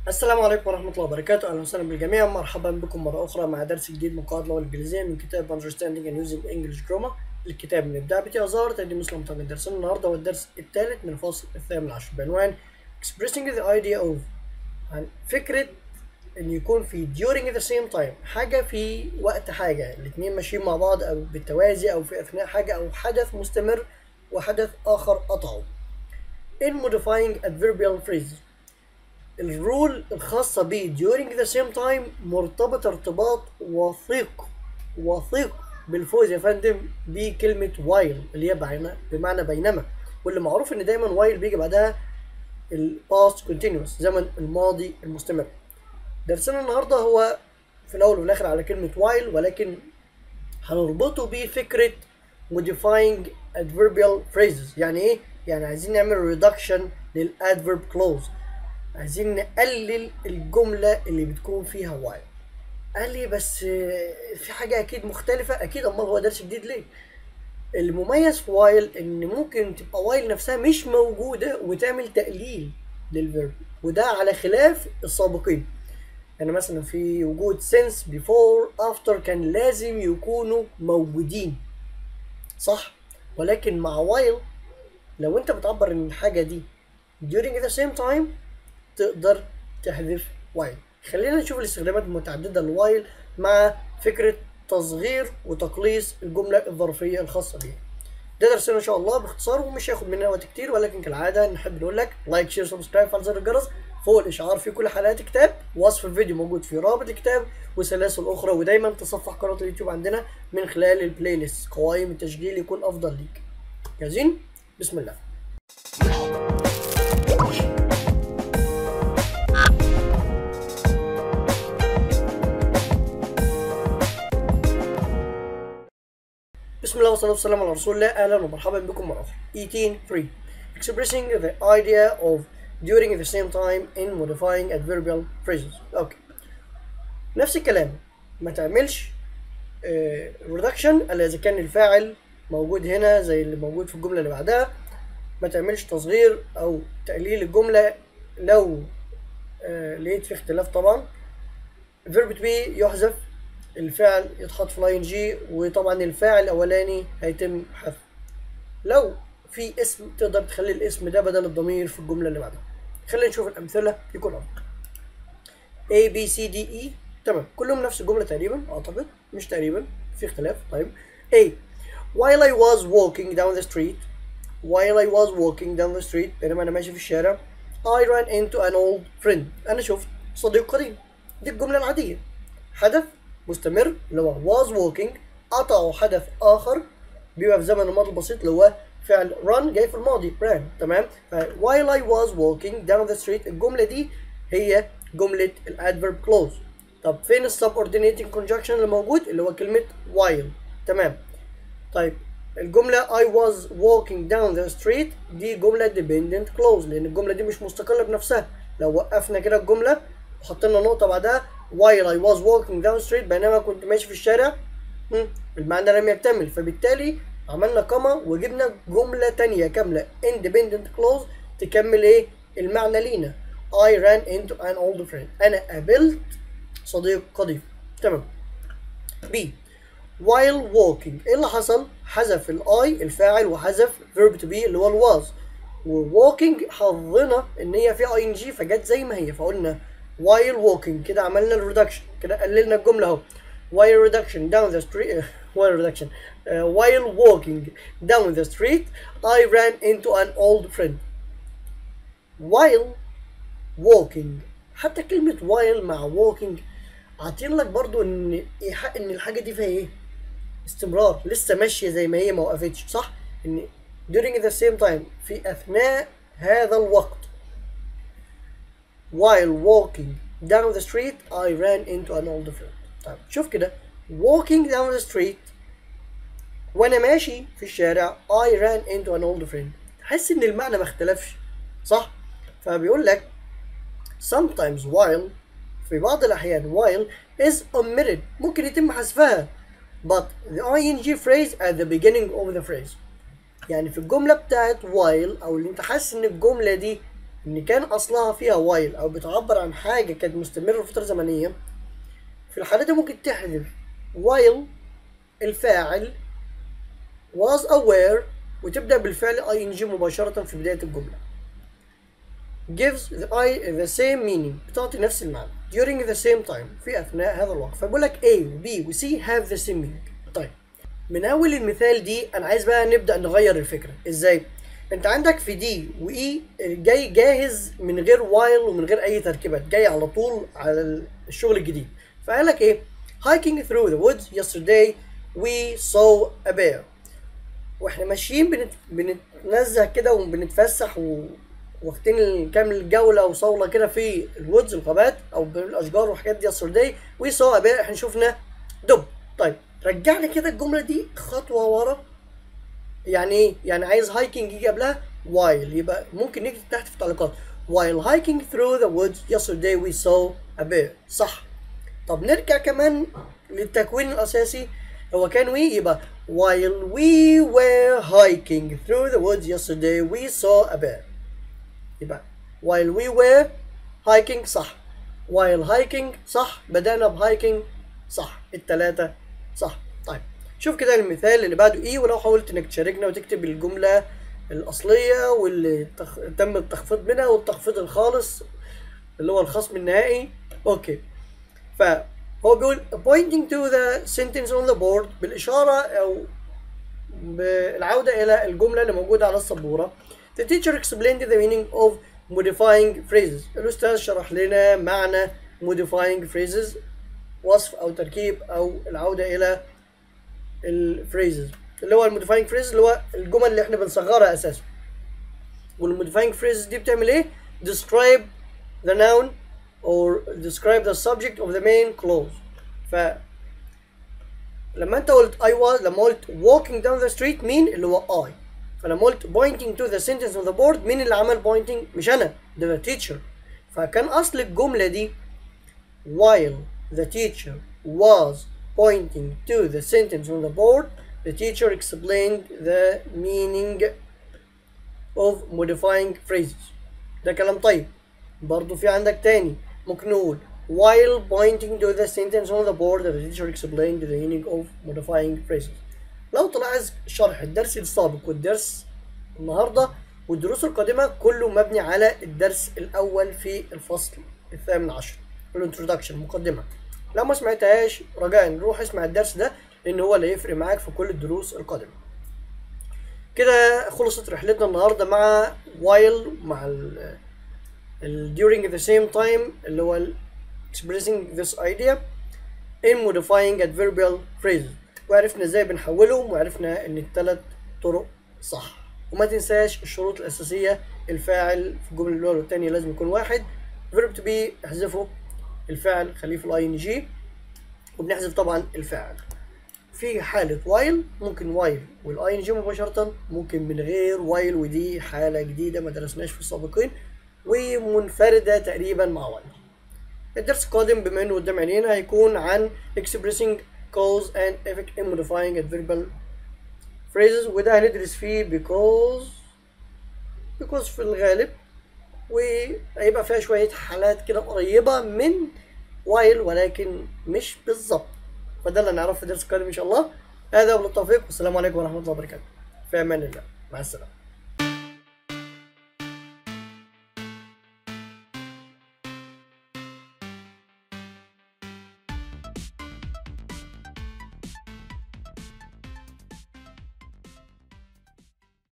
السلام عليكم ورحمة الله وبركاته أهلا وسهلا بالجميع مرحبا بكم مرة أخرى مع درس جديد من قواعد اللغة الإنجليزية من كتاب Understanding and Using English Grammar الكتاب من إبداع بتي أزهر تقديم مسلم طبعا درسنا النهاردة هو الدرس الثالث من الفصل الثامن عشر بعنوان Expressing the idea of عن فكرة إن يكون في during the same time حاجة في وقت حاجة الاتنين ماشيين مع بعض أو بالتوازي أو في أثناء حاجة أو حدث مستمر وحدث آخر قطعه in modifying adverbial phrases الرول الخاصة ب during the same time مرتبطة ارتباط وثيق وثيق بالفوز يا فندم بكلمة while اللي هي بمعنى بمعنى بينما واللي معروف ان دايما while بيجي بعدها ال past continuous زمن الماضي المستمر درسنا النهارده هو في الاول وفي الاخر على كلمة while ولكن هنربطه بفكرة modifying adverbial phrases يعني ايه؟ يعني عايزين نعمل reduction للادفيرب clause عايزين نقلل الجملة اللي بتكون فيها while قال لي بس آه، في حاجة أكيد مختلفة أكيد أمال هو درس جديد ليه؟ المميز في while إن ممكن تبقى while نفسها مش موجودة وتعمل تقليل للفيرب وده على خلاف السابقين يعني مثلا في وجود since before after كان لازم يكونوا موجودين صح ولكن مع while لو انت بتعبر عن الحاجة دي during the same time تقدر تحذف while خلينا نشوف الاستخدامات المتعددة للوايل مع فكرة تصغير وتقليص الجملة الظرفية الخاصة بيها ده درسنا ان شاء الله باختصار ومش هياخد مننا وقت كتير ولكن كالعادة نحب نقول لك لايك شير سبسكرايب فعل زر الجرس فوق الاشعار في كل حلقات الكتاب وصف الفيديو موجود في رابط الكتاب وسلاسل اخرى ودايما تصفح قناة اليوتيوب عندنا من خلال البلاي ليست قوائم التشغيل يكون افضل ليك جاهزين بسم الله بسم الله والصلاة والسلام على رسول الله أهلا ومرحبا بكم مرة أخرى 18 Expressing the idea of during the same time in modifying adverbial phrases أوكي نفس الكلام ما تعملش آه، reduction إلا إذا كان الفاعل موجود هنا زي اللي موجود في الجملة اللي بعدها ما تعملش تصغير أو تقليل الجملة لو آه، لقيت في اختلاف طبعا verb to be يحذف الفعل يتحط في لاين جي وطبعا الفاعل الاولاني هيتم حذف لو في اسم تقدر تخلي الاسم ده بدل الضمير في الجمله اللي بعدها خلينا نشوف الامثله يكون افضل A B C D E تمام كلهم نفس الجمله تقريبا اعتقد مش تقريبا في اختلاف طيب A while I was walking down the street while I was walking down the street بينما انا ماشي في الشارع I ran into an old friend انا شفت صديق قديم دي الجمله العاديه حدث مستمر اللي هو was walking قطعوا حدث آخر بيبقى في زمن الماضي البسيط اللي هو فعل run جاي في الماضي ran تمام ف while I was walking down the street الجملة دي هي جملة الادفيرب clause طب فين subordinating conjunction اللي موجود اللي هو كلمة while تمام طيب الجملة I was walking down the street دي جملة dependent clause لأن الجملة دي مش مستقلة بنفسها لو وقفنا كده الجملة وحطينا نقطة بعدها while I was walking down the street بينما كنت ماشي في الشارع مم، المعنى لم يكتمل فبالتالي عملنا كما وجبنا جملة تانية كاملة independent clause تكمل ايه المعنى لينا I ran into an old friend أنا قابلت صديق قديم تمام B while walking ايه اللي حصل؟ حذف الاي الفاعل وحذف verb to be اللي هو الواز وwalking حظنا ان هي في اي ان جي فجت زي ما هي فقلنا while walking كده عملنا الريدكشن كده قللنا الجمله اهو while reduction down the street while reduction uh, while walking down the street I ran into an old friend while walking حتى كلمة while مع walking عاطين لك برضو ان إيحاء ان الحاجة دي فيها ايه استمرار لسه ماشية زي ما هي ما وقفتش صح ان during the same time في اثناء هذا الوقت while walking down the street I ran into an old friend طيب شوف كده walking down the street وانا ماشي في الشارع I ran into an old friend تحس ان المعنى ما اختلفش صح فبيقول لك sometimes while في بعض الاحيان while is omitted ممكن يتم حذفها but the ing phrase at the beginning of the phrase يعني في الجملة بتاعت while أو اللي أنت حاسس إن الجملة دي ان كان اصلها فيها وايل او بتعبر عن حاجه كانت مستمره لفتره زمنيه في الحالة دي ممكن تحذف while الفاعل was aware وتبدأ بالفعل ing مباشرة في بداية الجملة gives the, I, the same meaning بتعطي نفس المعنى during the same time في أثناء هذا الوقت فبقول لك A و B و C have the same meaning طيب من أول المثال دي أنا عايز بقى نبدأ نغير الفكرة إزاي؟ أنت عندك في دي و E جاي جاهز من غير while ومن غير أي تركيبات جاي على طول على الشغل الجديد فقال لك ايه hiking through the woods yesterday we saw a bear واحنا ماشيين بنت... بنتنزه كده وبنتفسح و... واخدين كامل جولة وصولة كده في الوودز الغابات أو بالأشجار والحاجات دي yesterday we saw a bear احنا شفنا دب طيب رجع لي كده الجملة دي خطوة ورا يعني ايه؟ يعني عايز هايكنج يجي قبلها while يبقى ممكن نكتب تحت في التعليقات while hiking through the woods yesterday we saw a bear صح طب نرجع كمان للتكوين الأساسي هو كان وي يبقى while we were hiking through the woods yesterday we saw a bear يبقى while we were hiking صح while hiking صح بدأنا بهايكنج صح التلاتة صح طيب شوف كده المثال اللي بعده ايه ولو حاولت انك تشاركنا وتكتب الجملة الأصلية واللي تخ... تم التخفيض منها والتخفيض الخالص اللي هو الخصم النهائي اوكي فهو بيقول pointing to the sentence on the board بالإشارة أو بالعودة إلى الجملة اللي موجودة على السبورة The teacher explained the meaning of modifying phrases الأستاذ شرح لنا معنى modifying phrases وصف أو تركيب أو العودة إلى الفريزز اللي هو الموديفاينج فريز اللي هو الجمل اللي احنا بنصغرها اساسا والموديفاينج فريز دي بتعمل ايه describe the noun or describe the subject of the main clause ف لما انت قلت I was لما قلت walking down the street مين اللي هو I فلما قلت pointing to the sentence on the board مين اللي عمل pointing مش انا ده the teacher فكان اصل الجملة دي while the teacher was pointing to the sentence on the board the teacher explained the meaning of modifying phrases ده كلام طيب برضو في عندك تاني ممكن نقول while pointing to the sentence on the board the teacher explained the meaning of modifying phrases لو تلاحظ شرح الدرس السابق والدرس النهارده والدروس القادمة كله مبني على الدرس الأول في الفصل الثامن عشر الانترودكشن مقدمة لو ما سمعتهاش رجاء روح اسمع الدرس ده لأن هو اللي هيفرق معاك في كل الدروس القادمة كده خلصت رحلتنا النهاردة مع while مع ال ال during the same time اللي هو ال expressing this idea in modifying adverbial phrases وعرفنا ازاي بنحولهم وعرفنا ان الثلاث طرق صح وما تنساش الشروط الأساسية الفاعل في الجملة الأولى والثانية لازم يكون واحد verb to be احذفه الفاعل خليه في الاي ان جي وبنحذف طبعا الفاعل في حالة while ممكن while والاي ان جي مباشرة ممكن من غير while ودي حالة جديدة ما درسناش في السابقين ومنفردة تقريبا مع while الدرس القادم بما انه قدام عينينا هيكون عن expressing cause and effect in modifying adverbial phrases وده هندرس فيه because because في الغالب وهيبقى فيها شوية حالات كده قريبة من while ولكن مش بالظبط فده اللي هنعرفه في الدرس القادم ان شاء الله هذا وبالتوفيق والسلام عليكم ورحمة الله وبركاته في امان الله مع السلامة